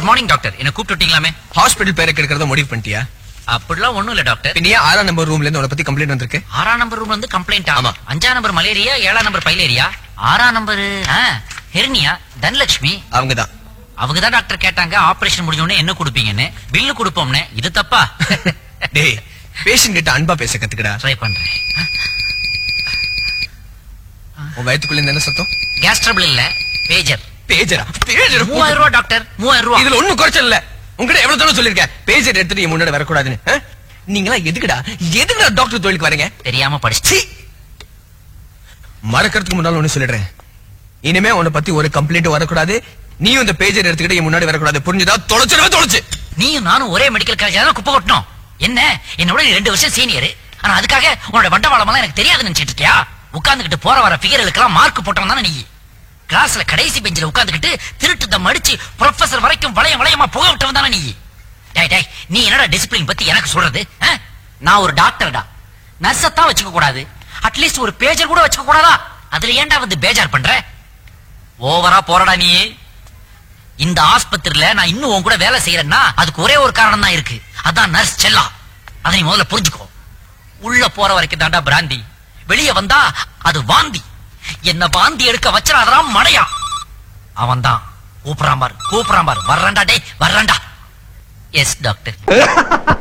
Good morning doctor என்ன கூப்பிட்டுட்டீங்களாமே hospital பேரை கெடுக்கிறத முடிவு பண்ணிட்டியா அப்படிலாம் ஒண்ணும் இல்ல டாக்டர் பின்னையே ஆறாம் நம்பர் ரூம்ல இருந்து உன பத்தி கம்ப்ளைண்ட் வந்திருக்கு ஆறாம் நம்பர் ரூம் வந்து கம்ப்ளைண்ட் ஆமா. ஆமா அஞ்சாம் நம்பர் மலேரியா ஏழாம் நம்பர் பைலேரியா ஆறாம் நம்பர் ஹெர்னியா தனலட்சுமி அவங்க தான் அவங்க தான் டாக்டர் கேட்டாங்க ஆபரேஷன் முடிஞ்ச உடனே என்ன கொடுப்பீங்கன்னு பில்லு கொடுப்போம்னு இது தப்பா டேய் பேஷண்ட் கிட்ட அன்பா பேச கத்துக்கடா ட்ரை பண்றேன் உன் வயித்துக்குள்ள இருந்து என்ன சத்தம் கேஸ் ட்ரபிள் இல்ல பேஜர் பேஜரா பேஜர் மூவாயிரம் ரூபாய் டாக்டர் மூவாயிரம் ரூபாய் இதுல ஒண்ணும் குறைச்சல் இல்ல உங்ககிட்ட எவ்வளவு தடவை சொல்லிருக்கேன் பேஜர் எடுத்துட்டு என் முன்னாடி வரக்கூடாதுன்னு ஆ? நீங்களா எதுக்குடா எதுக்குடா டாக்டர் தொழிலுக்கு வரீங்க தெரியாம படிச்சு சீ! மறக்கறதுக்கு முன்னால ஒண்ணு சொல்லிடுறேன் இனிமே உன்னை பத்தி ஒரு கம்ப்ளைண்ட் வரக்கூடாது நீயும் இந்த பேஜர் எடுத்துக்கிட்டு என் முன்னாடி வரக்கூடாது புரிஞ்சுதா தொலைச்சிடவே தொலைச்சு நீயும் நானும் ஒரே மெடிக்கல் காலேஜ் தான் குப்பை கொட்டணும் என்ன என்னோட நீ ரெண்டு வருஷம் சீனியர் ஆனா அதுக்காக உன்னோட வண்டவாளம் எல்லாம் எனக்கு தெரியாதுன்னு நினைச்சிட்டு இருக்கியா உட்கார்ந்துகிட்டு போற வர ஃபிகர்களுக்கெல்லாம் மார்க் போட்டவன் தானே நீ கிளாஸ்ல கடைசி பெஞ்சில உட்கார்ந்துகிட்டு திருட்டு தம் அடிச்சு ப்ரொஃபசர் வரைக்கும் வளையம் வளையமா புக விட்டவன் தானே நீ டேய் டேய் நீ என்னடா டிசிப்ளின் பத்தி எனக்கு சொல்றது ஆ? நான் ஒரு டாக்டர்டா நர்ஸத்தான் வச்சுக்க கூடாது அட்லீஸ்ட் ஒரு பேஜர் கூட வச்சுக்க கூடாதா அதுல ஏன்டா வந்து பேஜார் பண்ற ஓவரா போறடா நீ இந்த ஆஸ்பத்திரியில நான் இன்னும் உன் கூட வேலை செய்யறேன்னா அதுக்கு ஒரே ஒரு காரணம் தான் இருக்கு அதான் நர்ஸ் செல்லா அதை நீ முதல்ல புரிஞ்சுக்கோ உள்ள போற வரைக்கும் தாண்டா பிராந்தி வெளிய வந்தா அது வாந்தி என்ன வாந்தி எடுக்க வச்சிடாதான் மடையா அவன் தான் கூப்பிடாம பார் கூப்பிடாம பார் வர்றேன்டா டேய் வர்றேன்டா எஸ் டாக்டர்